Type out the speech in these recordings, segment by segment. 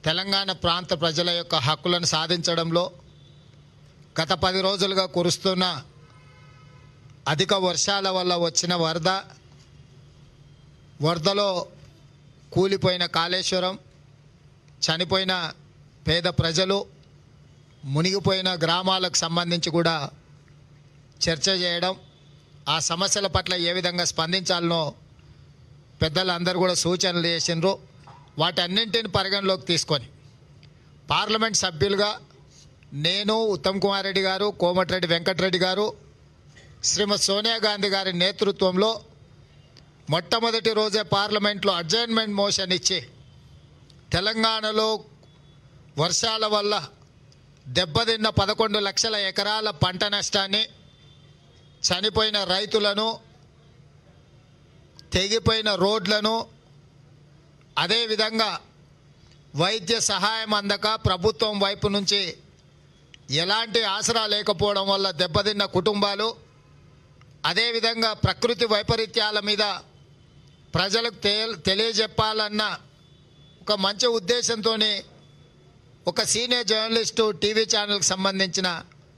తెలంగాణ ప్రాంత ప్రజల యొక్క హక్కులను సాధించడంలో గత పది రోజులుగా కురుస్తున్న అధిక వర్షాల వల్ల వచ్చిన వరద వరదలో కూలిపోయిన కాళేశ్వరం చనిపోయిన పేద ప్రజలు మునిగిపోయిన గ్రామాలకు సంబంధించి కూడా చర్చ చేయడం ఆ సమస్యల పట్ల ఏ విధంగా స్పందించాలనో పెద్దలందరూ కూడా సూచనలు చేసిండ్రు వాటన్నింటిని పరిగణలోకి తీసుకొని పార్లమెంట్ సభ్యులుగా నేను ఉత్తమ్ కుమార్ రెడ్డి గారు కోమటిరెడ్డి వెంకటరెడ్డి గారు శ్రీమతి సోనియా గాంధీ గారి నేతృత్వంలో మొట్టమొదటి రోజే పార్లమెంట్లో అడ్జైన్మెంట్ మోషన్ ఇచ్చి తెలంగాణలో వర్షాల వల్ల దెబ్బతిన్న పదకొండు లక్షల ఎకరాల పంట నష్టాన్ని చనిపోయిన రైతులను తెగిపోయిన రోడ్లను అదేవిధంగా వైద్య సహాయం అందక ప్రభుత్వం వైపు నుంచి ఎలాంటి ఆసరా లేకపోవడం వల్ల దెబ్బతిన్న కుటుంబాలు అదేవిధంగా ప్రకృతి వైపరీత్యాల మీద ప్రజలకు తె తెలియజెప్పాలన్న ఒక మంచి ఉద్దేశంతో ఒక సీనియర్ జర్నలిస్టు టీవీ ఛానల్కి సంబంధించిన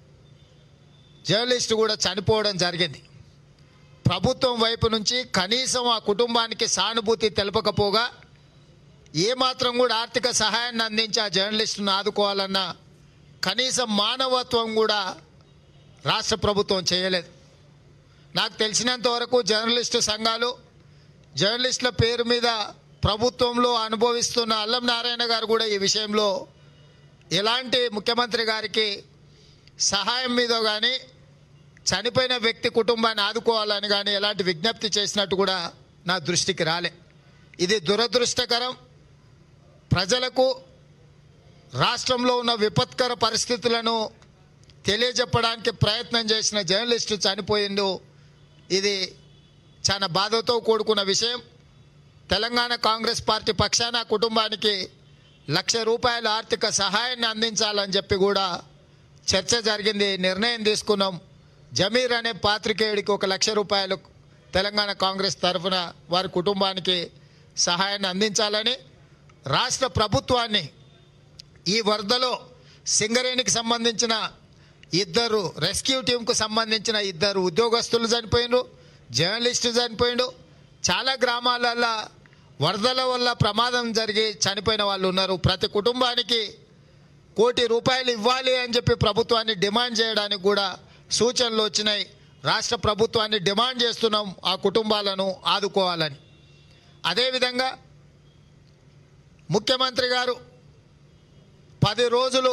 జర్నలిస్టు కూడా చనిపోవడం జరిగింది ప్రభుత్వం వైపు నుంచి కనీసం ఆ కుటుంబానికి సానుభూతి తెలపకపోగా ఏమాత్రం కూడా ఆర్థిక సహాయాన్ని అందించి ఆ జర్నలిస్టును ఆదుకోవాలన్న కనీసం మానవత్వం కూడా రాష్ట్ర ప్రభుత్వం చేయలేదు నాకు తెలిసినంత వరకు జర్నలిస్టు సంఘాలు జర్నలిస్టుల పేరు మీద ప్రభుత్వంలో అనుభవిస్తున్న అల్లం నారాయణ గారు కూడా ఈ విషయంలో ఎలాంటి ముఖ్యమంత్రి గారికి సహాయం మీద కానీ చనిపోయిన వ్యక్తి కుటుంబాన్ని ఆదుకోవాలని కానీ ఎలాంటి విజ్ఞప్తి చేసినట్టు కూడా నా దృష్టికి రాలే ఇది దురదృష్టకరం ప్రజలకు రాష్ట్రంలో ఉన్న విపత్కర పరిస్థితులను తెలియజెప్పడానికి ప్రయత్నం చేసిన జర్నలిస్టు చనిపోయిండు ఇది చాలా బాధతో కూడుకున్న విషయం తెలంగాణ కాంగ్రెస్ పార్టీ పక్షాన కుటుంబానికి లక్ష రూపాయల ఆర్థిక సహాయాన్ని అందించాలని చెప్పి కూడా చర్చ జరిగింది నిర్ణయం తీసుకున్నాం జమీర్ అనే పాత్రికేయుడికి ఒక లక్ష రూపాయలు తెలంగాణ కాంగ్రెస్ తరఫున వారి కుటుంబానికి సహాయాన్ని అందించాలని రాష్ట్ర ప్రభుత్వాన్ని ఈ వరదలో సింగరేణికి సంబంధించిన ఇద్దరు రెస్క్యూ టీంకు సంబంధించిన ఇద్దరు ఉద్యోగస్తులు చనిపోయిండ్రు జర్నలిస్టు చనిపోయిండు చాలా గ్రామాలల్లో వరదల వల్ల ప్రమాదం జరిగి చనిపోయిన వాళ్ళు ఉన్నారు ప్రతి కుటుంబానికి కోటి రూపాయలు ఇవ్వాలి అని చెప్పి ప్రభుత్వాన్ని డిమాండ్ చేయడానికి కూడా సూచనలు వచ్చినాయి రాష్ట్ర ప్రభుత్వాన్ని డిమాండ్ చేస్తున్నాం ఆ కుటుంబాలను ఆదుకోవాలని అదేవిధంగా ముఖ్యమంత్రి గారు పది రోజులు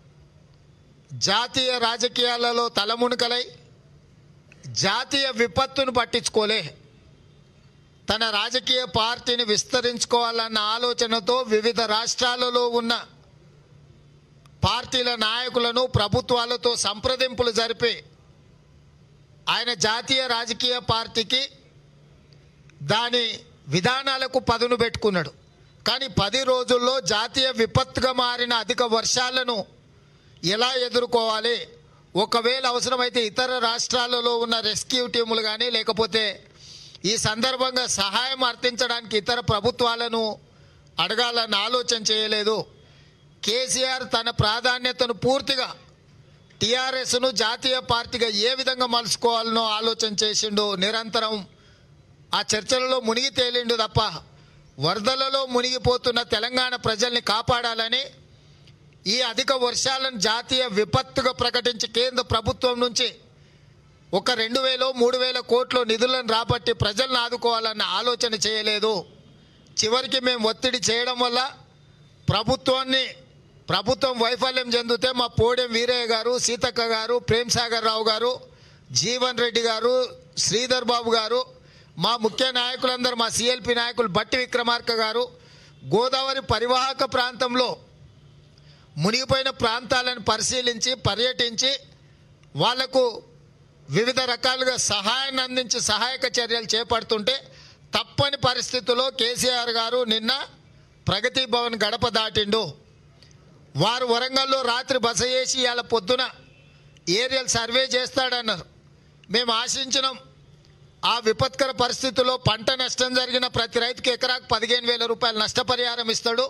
జాతీయ రాజకీయాలలో తలమునకలై జాతీయ విపత్తును పట్టించుకోలే తన రాజకీయ పార్టీని విస్తరించుకోవాలన్న ఆలోచనతో వివిధ రాష్ట్రాలలో ఉన్న పార్టీల నాయకులను ప్రభుత్వాలతో సంప్రదింపులు జరిపి ఆయన జాతీయ రాజకీయ పార్టీకి దాని విధానాలకు పదును పెట్టుకున్నాడు కానీ పది రోజుల్లో జాతీయ విపత్తుగా మారిన అధిక వర్షాలను ఎలా ఎదుర్కోవాలి ఒకవేళ అవసరమైతే ఇతర రాష్ట్రాలలో ఉన్న రెస్క్యూ టీములు కానీ లేకపోతే ఈ సందర్భంగా సహాయం అర్థించడానికి ఇతర ప్రభుత్వాలను అడగాలన్న ఆలోచన చేయలేదు కేసీఆర్ తన ప్రాధాన్యతను పూర్తిగా టీఆర్ఎస్ను జాతీయ పార్టీగా ఏ విధంగా మలుచుకోవాలనో ఆలోచన చేసిండు నిరంతరం ఆ చర్చలలో మునిగి తేలిండు తప్ప వరదలలో మునిగిపోతున్న తెలంగాణ ప్రజల్ని కాపాడాలని ఈ అధిక వర్షాలను జాతీయ విపత్తుగా ప్రకటించి కేంద్ర ప్రభుత్వం నుంచి ఒక రెండు వేలు మూడు వేల కోట్ల నిధులను రాబట్టి ప్రజలను ఆదుకోవాలన్న ఆలోచన చేయలేదు చివరికి మేము ఒత్తిడి చేయడం వల్ల ప్రభుత్వాన్ని ప్రభుత్వం వైఫల్యం చెందితే మా పోడెం వీరయ్య గారు సీతక్క గారు ప్రేమ్ సాగర్ రావు గారు జీవన్ రెడ్డి గారు శ్రీధర్ బాబు గారు మా ముఖ్య నాయకులందరూ మా సిఎల్పి నాయకులు బట్టి విక్రమార్క గారు గోదావరి పరివాహక ప్రాంతంలో మునిగిపోయిన ప్రాంతాలను పరిశీలించి పర్యటించి వాళ్లకు వివిధ రకాలుగా సహాయాన్ని అందించి సహాయక చర్యలు చేపడుతుంటే తప్పని పరిస్థితుల్లో కేసీఆర్ గారు నిన్న ప్రగతి భవన్ గడప దాటిండు వారు వరంగల్లో రాత్రి బస చేసి ఇవాళ పొద్దున ఏరియల్ సర్వే చేస్తాడన్నారు మేము ఆశించినాం ఆ విపత్కర పరిస్థితుల్లో పంట నష్టం జరిగిన ప్రతి రైతుకి ఎకరాకు పదిహేను వేల రూపాయలు నష్టపరిహారం ఇస్తాడు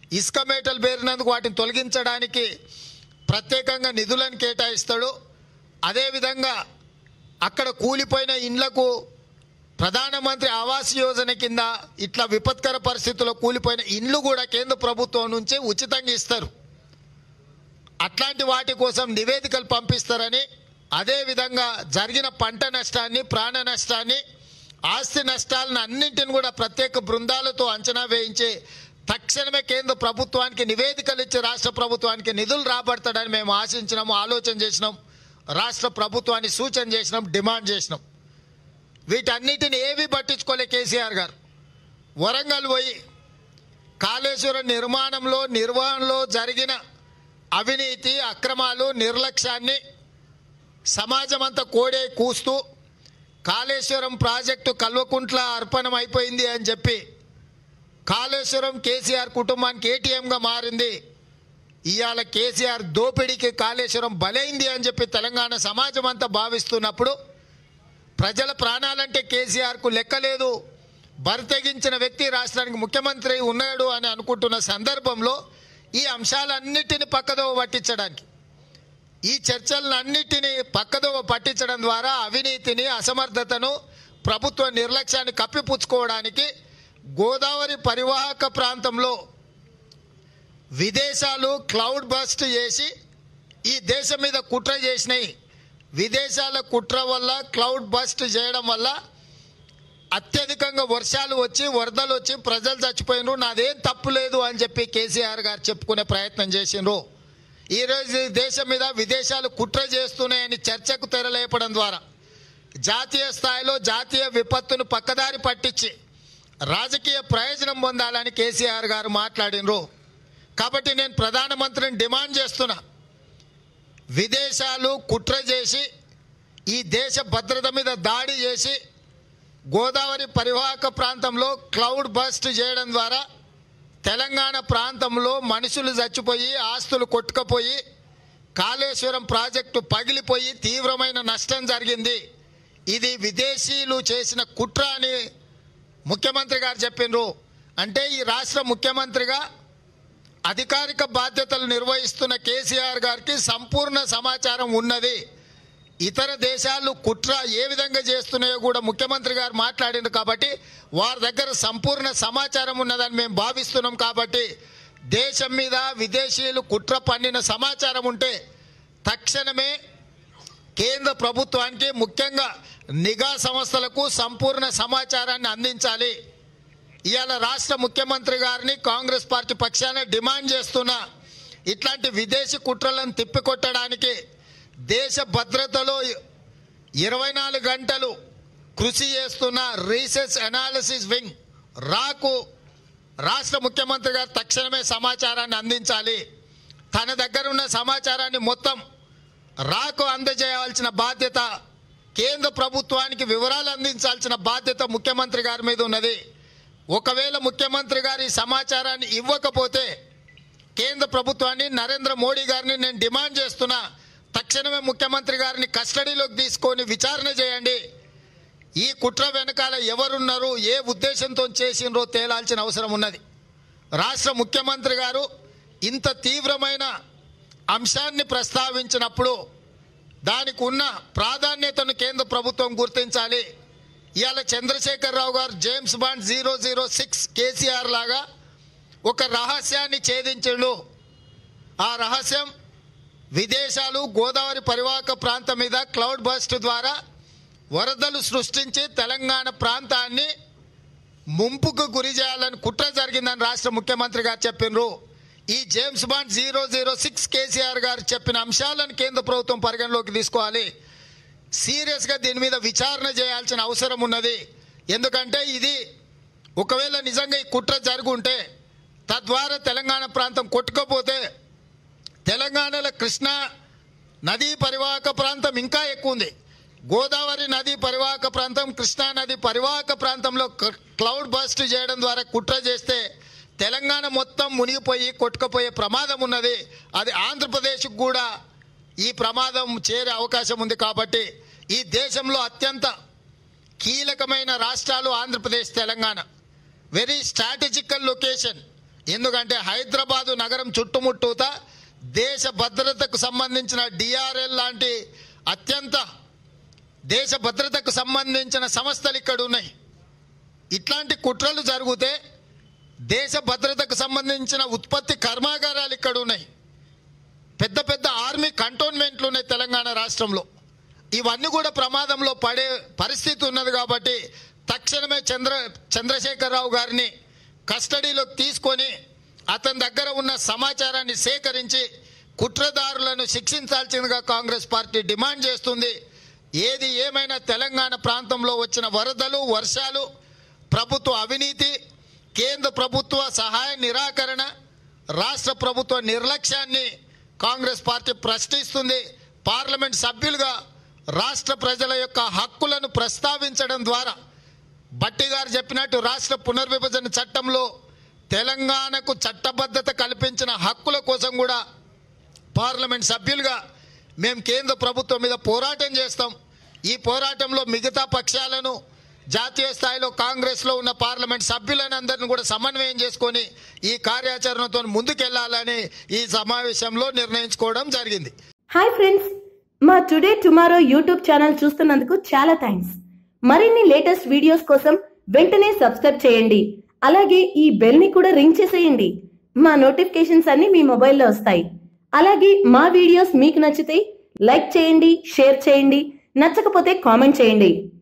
ఇసుక మేటలు పేరినందుకు వాటిని తొలగించడానికి ప్రత్యేకంగా నిధులను కేటాయిస్తాడు అదేవిధంగా అక్కడ కూలిపోయిన ఇండ్లకు ప్రధానమంత్రి ఆవాస్ యోజన కింద ఇట్లా విపత్కర పరిస్థితుల్లో కూలిపోయిన ఇండ్లు కూడా కేంద్ర ప్రభుత్వం నుంచి ఉచితంగా ఇస్తారు అట్లాంటి వాటి కోసం నివేదికలు పంపిస్తారని అదేవిధంగా జరిగిన పంట నష్టాన్ని ప్రాణ నష్టాన్ని ఆస్తి నష్టాలను అన్నింటిని కూడా ప్రత్యేక బృందాలతో అంచనా వేయించి తక్షణమే కేంద్ర ప్రభుత్వానికి నివేదికలు ఇచ్చి రాష్ట్ర ప్రభుత్వానికి నిధులు రాబడతాడని మేము ఆశించినాము ఆలోచన చేసినాం రాష్ట్ర ప్రభుత్వాన్ని సూచన చేసినాం డిమాండ్ చేసినాం వీటన్నిటిని ఏవి పట్టించుకోలే కేసీఆర్ గారు వరంగల్ పోయి కాళేశ్వరం నిర్మాణంలో నిర్వహణలో జరిగిన అవినీతి అక్రమాలు నిర్లక్ష్యాన్ని సమాజం అంతా కోడే కూస్తూ కాళేశ్వరం ప్రాజెక్టు కల్వకుంట్ల అర్పణం అయిపోయింది అని చెప్పి కాళేశ్వరం కేసీఆర్ కుటుంబానికి ఏటీఎంగా మారింది ఇవాళ కేసీఆర్ దోపిడీకి కాళేశ్వరం బలైంది అని చెప్పి తెలంగాణ సమాజం అంతా భావిస్తున్నప్పుడు ప్రజల ప్రాణాలంటే కేసీఆర్కు లెక్కలేదు బరితెగించిన వ్యక్తి రాష్ట్రానికి ముఖ్యమంత్రి ఉన్నాడు అని అనుకుంటున్న సందర్భంలో ఈ అంశాలన్నిటిని పక్కదోవ పట్టించడానికి ఈ చర్చలన్నిటినీ పక్కదోవ పట్టించడం ద్వారా అవినీతిని అసమర్థతను ప్రభుత్వ నిర్లక్ష్యాన్ని కప్పిపుచ్చుకోవడానికి గోదావరి పరివాహక ప్రాంతంలో విదేశాలు క్లౌడ్ బస్ట్ చేసి ఈ దేశం మీద కుట్ర చేసినాయి విదేశాల కుట్ర వల్ల క్లౌడ్ బస్ట్ చేయడం వల్ల అత్యధికంగా వర్షాలు వచ్చి వరదలు వచ్చి ప్రజలు చచ్చిపోయినరు నాదేం తప్పు లేదు అని చెప్పి కేసీఆర్ గారు చెప్పుకునే ప్రయత్నం చేసిండ్రు ఈరోజు ఈ దేశం మీద విదేశాలు కుట్ర చేస్తున్నాయని చర్చకు తెరలేపడం ద్వారా జాతీయ స్థాయిలో జాతీయ విపత్తును పక్కదారి పట్టించి రాజకీయ ప్రయోజనం పొందాలని కేసీఆర్ గారు మాట్లాడినరు కాబట్టి నేను ప్రధానమంత్రిని డిమాండ్ చేస్తున్నా విదేశాలు కుట్ర చేసి ఈ దేశ భద్రత మీద దాడి చేసి గోదావరి పరివాహక ప్రాంతంలో క్లౌడ్ బస్ట్ చేయడం ద్వారా తెలంగాణ ప్రాంతంలో మనుషులు చచ్చిపోయి ఆస్తులు కొట్టుకుపోయి కాళేశ్వరం ప్రాజెక్టు పగిలిపోయి తీవ్రమైన నష్టం జరిగింది ఇది విదేశీయులు చేసిన కుట్ర అని ముఖ్యమంత్రి గారు చెప్పిండ్రు అంటే ఈ రాష్ట్ర ముఖ్యమంత్రిగా అధికారిక బాధ్యతలు నిర్వహిస్తున్న కేసీఆర్ గారికి సంపూర్ణ సమాచారం ఉన్నది ఇతర దేశాలు కుట్ర ఏ విధంగా చేస్తున్నాయో కూడా ముఖ్యమంత్రి గారు మాట్లాడింది కాబట్టి వారి దగ్గర సంపూర్ణ సమాచారం ఉన్నదని మేము భావిస్తున్నాం కాబట్టి దేశం మీద విదేశీయులు కుట్ర పన్నిన సమాచారం ఉంటే తక్షణమే కేంద్ర ప్రభుత్వానికి ముఖ్యంగా నిఘా సంస్థలకు సంపూర్ణ సమాచారాన్ని అందించాలి ఇవాళ రాష్ట్ర ముఖ్యమంత్రి గారిని కాంగ్రెస్ పార్టీ పక్షాన డిమాండ్ చేస్తున్నా ఇట్లాంటి విదేశీ కుట్రలను తిప్పికొట్టడానికి దేశ భద్రతలో ఇరవై నాలుగు గంటలు కృషి చేస్తున్న రీసెర్చ్ అనాలిసిస్ వింగ్ రాకు రాష్ట్ర ముఖ్యమంత్రి గారు తక్షణమే సమాచారాన్ని అందించాలి తన దగ్గర ఉన్న సమాచారాన్ని మొత్తం రాకు అందజేయాల్సిన బాధ్యత కేంద్ర ప్రభుత్వానికి వివరాలు అందించాల్సిన బాధ్యత ముఖ్యమంత్రి గారి మీద ఉన్నది ఒకవేళ ముఖ్యమంత్రి గారు ఈ సమాచారాన్ని ఇవ్వకపోతే కేంద్ర ప్రభుత్వాన్ని నరేంద్ర మోడీ గారిని నేను డిమాండ్ చేస్తున్నా తక్షణమే ముఖ్యమంత్రి గారిని కస్టడీలోకి తీసుకొని విచారణ చేయండి ఈ కుట్ర వెనకాల ఎవరున్నారు ఏ ఉద్దేశంతో చేసిండ్రో తేలాల్సిన అవసరం ఉన్నది రాష్ట్ర ముఖ్యమంత్రి గారు ఇంత తీవ్రమైన అంశాన్ని ప్రస్తావించినప్పుడు దానికి ఉన్న ప్రాధాన్యతను కేంద్ర ప్రభుత్వం గుర్తించాలి ఇవాళ చంద్రశేఖరరావు గారు James Bond zero zero six KCR లాగా ఒక రహస్యాన్ని ఛేదించిండు ఆ రహస్యం విదేశాలు గోదావరి పరివాహక ప్రాంతం మీద క్లౌడ్ బస్ట్ ద్వారా వరదలు సృష్టించి తెలంగాణ ప్రాంతాన్ని ముంపుకు గురి చేయాలని కుట్ర జరిగిందని రాష్ట్ర ముఖ్యమంత్రి గారు చెప్పినారు ఈ James Bond zero zero six KCR గారు చెప్పిన అంశాలను కేంద్ర ప్రభుత్వం పరిగణలోకి తీసుకోవాలి సీరియస్గా దీని మీద విచారణ చేయాల్సిన అవసరం ఉన్నది ఎందుకంటే ఇది ఒకవేళ నిజంగా ఈ కుట్ర జరుగుంటే తద్వారా తెలంగాణ ప్రాంతం కొట్టుకపోతే తెలంగాణలో కృష్ణా నదీ పరివాహక ప్రాంతం ఇంకా ఎక్కువ ఉంది గోదావరి నది పరివాహక ప్రాంతం కృష్ణా నది పరివాహక ప్రాంతంలో క- క్లౌడ్ బస్ట్ చేయడం ద్వారా కుట్ర చేస్తే తెలంగాణ మొత్తం మునిగిపోయి కొట్టుకుపోయే ప్రమాదం ఉన్నది అది ఆంధ్రప్రదేశ్కు కూడా ఈ ప్రమాదం చేరే అవకాశం ఉంది కాబట్టి ఈ దేశంలో అత్యంత కీలకమైన రాష్ట్రాలు Andhra Pradesh Telangana very strategical location ఎందుకంటే హైదరాబాదు నగరం చుట్టుముట్టూత దేశ భద్రతకు సంబంధించిన డిఆర్ఎల్ లాంటి అత్యంత దేశ భద్రతకు సంబంధించిన సంస్థలు ఇక్కడ ఉన్నాయి ఇట్లాంటి కుట్రలు జరిగితే దేశ భద్రతకు సంబంధించిన ఉత్పత్తి కర్మాగారాలు ఇక్కడ ఉన్నాయి పెద్ద పెద్ద ఆర్మీ కంటోన్మెంట్లు ఉన్నాయి తెలంగాణ రాష్ట్రంలో ఇవన్నీ కూడా ప్రమాదంలో పడే పరిస్థితి ఉన్నది కాబట్టి తక్షణమే చంద్ర చంద్రశేఖరరావు గారిని కస్టడీలోకి తీసుకొని అతని దగ్గర ఉన్న సమాచారాన్ని సేకరించి కుట్రదారులను శిక్షించాల్సిందిగా కాంగ్రెస్ పార్టీ డిమాండ్ చేస్తుంది ఏది ఏమైనా తెలంగాణ ప్రాంతంలో వచ్చిన వరదలు వర్షాలు ప్రభుత్వ అవినీతి కేంద్ర ప్రభుత్వ సహాయ నిరాకరణ రాష్ట్ర ప్రభుత్వ నిర్లక్ష్యాన్ని కాంగ్రెస్ పార్టీ ప్రశ్నిస్తుంది పార్లమెంట్ సభ్యులుగా రాష్ట్ర ప్రజల యొక్క హక్కులను ప్రస్తావించడం ద్వారా బట్టి గారు చెప్పినట్టు రాష్ట్ర పునర్విభజన చట్టంలో తెలంగాణకు చట్టబద్ధత కల్పించిన హక్కుల కోసం కూడా పార్లమెంట్ సభ్యులుగా మేము కేంద్ర ప్రభుత్వం మీద పోరాటం చేస్తాం ఈ పోరాటంలో మిగతా పక్షాలను జాతీయ స్థాయిలో కాంగ్రెస్లో ఉన్న పార్లమెంట్ సభ్యులను అందరిని కూడా సమన్వయం చేసుకొని ఈ కార్యాచరణతో ముందుకెళ్లాలని ఈ సమావేశంలో నిర్ణయించుకోవడం జరిగింది హాయ్ ఫ్రెండ్స్ మా టుడే టుమారో యూట్యూబ్ ఛానల్ చూస్తున్నందుకు చాలా థ్యాంక్స్ మరిన్ని లేటెస్ట్ వీడియోస్ కోసం వెంటనే సబ్స్క్రైబ్ చేయండి అలాగే ఈ బెల్ ని కూడా రింగ్ చేసేయండి మా నోటిఫికేషన్స్ అన్ని మీ మొబైల్లో వస్తాయి అలాగే మా వీడియోస్ మీకు నచ్చితే లైక్ చేయండి షేర్ చేయండి నచ్చకపోతే కామెంట్ చేయండి